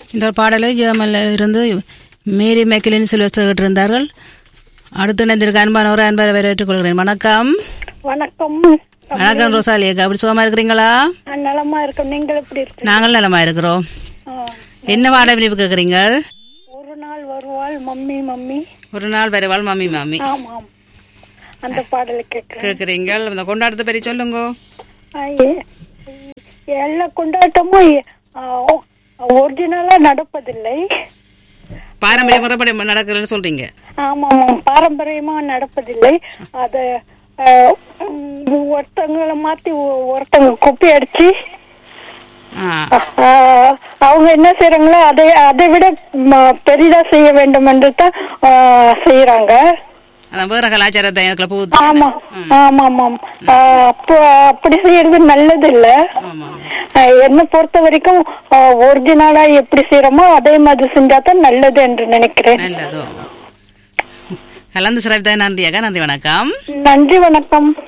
இந்த பாடலை ஜெர்மன்ல இருந்து மேரி மெக்கிலின் சில்வஸ்டர் கேட்டிருந்தார்கள் அடுத்து இணைந்திருக்க அன்பானவரை அன்பரை வரவேற்றுக் கொள்கிறேன் வணக்கம் வணக்கம் வணக்கம் ரோசாலி அக்கா அப்படி சுகமா இருக்கிறீங்களா நான் நலமா இருக்கோம் நீங்கள் எப்படி இருக்கு நாங்கள் நலமா இருக்கிறோம் ஆ, என்ன பாட விரும்பி கேட்குறீங்க ஒரு நாள் வருவாள் மம்மி மம்மி ஒரு நாள் வருவாள் மாமி மாமி ஆமாம் அந்த பாடலை கேட்கிறேன் கேட்குறீங்க இந்த கொண்டாட்டத்தை பற்றி சொல்லுங்க எல்லா கொண்டாட்டமும் ஒரிஜினலா நடப்பதில்லை பாரம்பரிய முறைப்படி நடக்கிறதுன்னு சொல்றீங்க ஆமாம் பாரம்பரியமா நடப்பதில்லை அத ஆ, ம், ஒருத்தங்களை மாத்தி ஒ- ஒருத்தங்க குப்பி அடிச்சு ஆ ஆ, அவங்க என்ன செய்யறாங்களோ அதை அதை விட ம, பெரிதா செய்ய வேண்டும் என்று தான் ஆ, செய்யறாங்க அதான் வேற கலாச்சாரத்தை அதுக்குள்ள போகுது ஆமா ஆமா ஆமாம் ஆ, அப்போ அப்படி செய்யறது நல்லது இல்ல ஆமா ஆ, என்னை பொறுத்த வரைக்கும் ஒரிஜினலா எப்படி செய்யறோமோ அதே மாதிரி செஞ்சா தான் நல்லது என்று நினைக்கிறேன் நல்லதோ கலந்து சிறப்பித்த நன்றி அக்கா நன்றி வணக்கம் நன்றி வணக்கம்